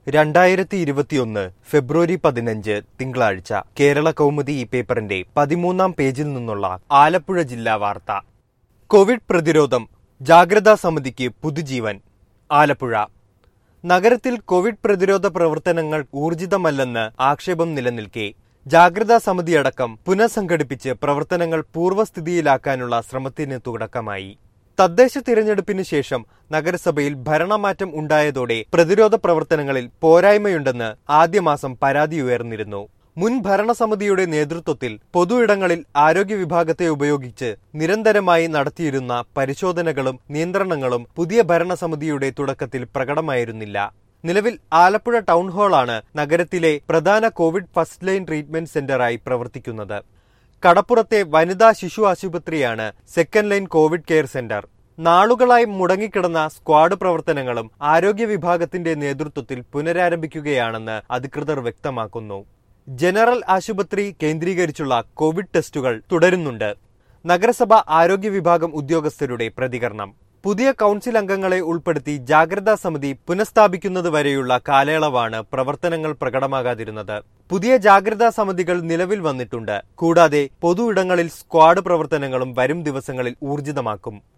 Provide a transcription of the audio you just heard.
രണ്ടായിരത്തി ഇരുപത്തിയൊന്ന് ഫെബ്രുവരി പതിനഞ്ച് തിങ്കളാഴ്ച കേരള കൗമുദി ഈ പേപ്പറിന്റെ പതിമൂന്നാം പേജിൽ നിന്നുള്ള ആലപ്പുഴ ജില്ലാ വാർത്ത കോവിഡ് പ്രതിരോധം ജാഗ്രതാ സമിതിക്ക് പുതുജീവൻ ആലപ്പുഴ നഗരത്തിൽ കോവിഡ് പ്രതിരോധ പ്രവർത്തനങ്ങൾ ഊർജിതമല്ലെന്ന് ആക്ഷേപം നിലനിൽക്കെ ജാഗ്രതാ സമിതിയടക്കം പുനഃസംഘടിപ്പിച്ച് പ്രവർത്തനങ്ങൾ പൂർവ്വസ്ഥിതിയിലാക്കാനുള്ള ശ്രമത്തിന് തുടക്കമായി തദ്ദേശ തിരഞ്ഞെടുപ്പിന് ശേഷം നഗരസഭയിൽ ഭരണമാറ്റം ഉണ്ടായതോടെ പ്രതിരോധ പ്രവർത്തനങ്ങളിൽ പോരായ്മയുണ്ടെന്ന് ആദ്യ മാസം പരാതി ഉയർന്നിരുന്നു മുൻ ഭരണസമിതിയുടെ നേതൃത്വത്തിൽ പൊതുയിടങ്ങളിൽ ആരോഗ്യ വിഭാഗത്തെ ഉപയോഗിച്ച് നിരന്തരമായി നടത്തിയിരുന്ന പരിശോധനകളും നിയന്ത്രണങ്ങളും പുതിയ ഭരണസമിതിയുടെ തുടക്കത്തിൽ പ്രകടമായിരുന്നില്ല നിലവിൽ ആലപ്പുഴ ടൗൺ ഹാളാണ് നഗരത്തിലെ പ്രധാന കോവിഡ് ഫസ്റ്റ് ലൈൻ ട്രീറ്റ്മെന്റ് സെന്ററായി പ്രവർത്തിക്കുന്നത് കടപ്പുറത്തെ വനിതാ ശിശു ആശുപത്രിയാണ് second line Covid care centre നാളുകളായി മുടങ്ങിക്കിടന്ന സ്ക്വാഡ് പ്രവർത്തനങ്ങളും ആരോഗ്യ വിഭാഗത്തിന്റെ നേതൃത്വത്തിൽ പുനരാരംഭിക്കുകയാണെന്ന് അധികൃതർ വ്യക്തമാക്കുന്നു ജനറൽ ആശുപത്രി കേന്ദ്രീകരിച്ചുള്ള കോവിഡ് ടെസ്റ്റുകൾ തുടരുന്നുണ്ട് നഗരസഭ ആരോഗ്യ വിഭാഗം ഉദ്യോഗസ്ഥരുടെ പ്രതികരണം പുതിയ കൗൺസിൽ അംഗങ്ങളെ ഉൾപ്പെടുത്തി ജാഗ്രതാ സമിതി പുനഃസ്ഥാപിക്കുന്നത് വരെയുള്ള കാലയളവാണ് പ്രവർത്തനങ്ങൾ പ്രകടമാകാതിരുന്നത് പുതിയ ജാഗ്രതാ സമിതികൾ നിലവിൽ വന്നിട്ടുണ്ട് കൂടാതെ പൊതു ഇടങ്ങളിൽ സ്ക്വാഡ് പ്രവർത്തനങ്ങളും വരും ദിവസങ്ങളിൽ ഊർജിതമാക്കും